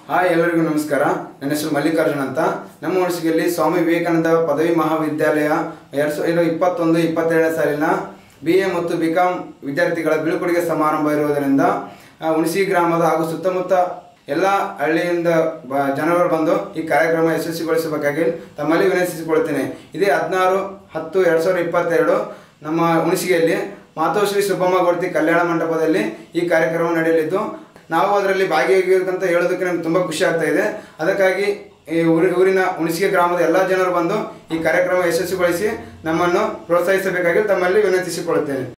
hi ಎಲ್ಲರಿಗೂ ನಮಸ್ಕಾರ ನನ್ನ ಹೆಸರು ಮಲ್ಲಿಕಾರ್ಜುನ್ ಅಂತ ನಮ್ಮ ಹುಣಸಿಗೆಯಲ್ಲಿ ಸ್ವಾಮಿ ವಿವೇಕಾನಂದ ಪದವಿ ಮಹಾವಿದ್ಯಾಲಯ ಎರಡು ಸಾವಿರದ ಇಪ್ಪತ್ತೊಂದು ಇಪ್ಪತ್ತೆರಡನೇ ಸಾಲಿನ ಬಿ ಎ ಮತ್ತು ಬಿ ಕಾಮ್ ವಿದ್ಯಾರ್ಥಿಗಳ ಬೀಳ್ಕೊಡುಗೆ ಸಮಾರಂಭ ಇರುವುದರಿಂದ ಆ, ಹುಣಸಿ ಗ್ರಾಮದ ಹಾಗೂ ಸುತ್ತಮುತ್ತ ಎಲ್ಲ ಹಳ್ಳಿಯಿಂದ ಬ- ಜನರು ಬಂದು ಈ ಕಾರ್ಯಕ್ರಮ ಯಶಸ್ವಿಗೊಳಿಸಬೇಕಾಗಿ ತಮ್ಮಲ್ಲಿ ವಿನಂತಿಸಿಕೊಳ್ಳುತ್ತೇನೆ ಇದೇ ಹದಿನಾರು ಹತ್ತು ಎರಡು ಸಾವಿರದ ಇಪ್ಪತ್ತೆರಡು ನಮ್ಮ ಹುಣಸಿಗೆಯಲ್ಲಿ ಮಾತೋಶ್ರೀ ಸುಬ್ಬಮ್ಮ ಗೋಡ್ತಿ ಕಲ್ಯಾಣ ಮಂಟಪದಲ್ಲಿ ಈ ಕಾರ್ಯಕ್ರಮ ನಡೆಯಲಿದ್ದು ನಾವು ಅದರಲ್ಲಿ ಭಾಗಿಯಾಗಿಬೇಕಂತ ಹೇಳೋದಕ್ಕೆ ನಮ್ಗೆ ತುಂಬ ಖುಷಿ ಆಗ್ತಾ ಇದೆ ಅದಕ್ಕಾಗಿ ಈ ಊರಿ ಊರಿನ ಹುಣಸಿಗೆ ಗ್ರಾಮದ ಎಲ್ಲ ಜನರು ಬಂದು ಈ ಕಾರ್ಯಕ್ರಮ ಯಶಸ್ವಿಗೊಳಿಸಿ ನಮ್ಮನ್ನು ಪ್ರೋತ್ಸಾಹಿಸಬೇಕಾಗಿ ತಮ್ಮಲ್ಲಿ ವಿನಂತಿಸಿಕೊಳ್ಳುತ್ತೇನೆ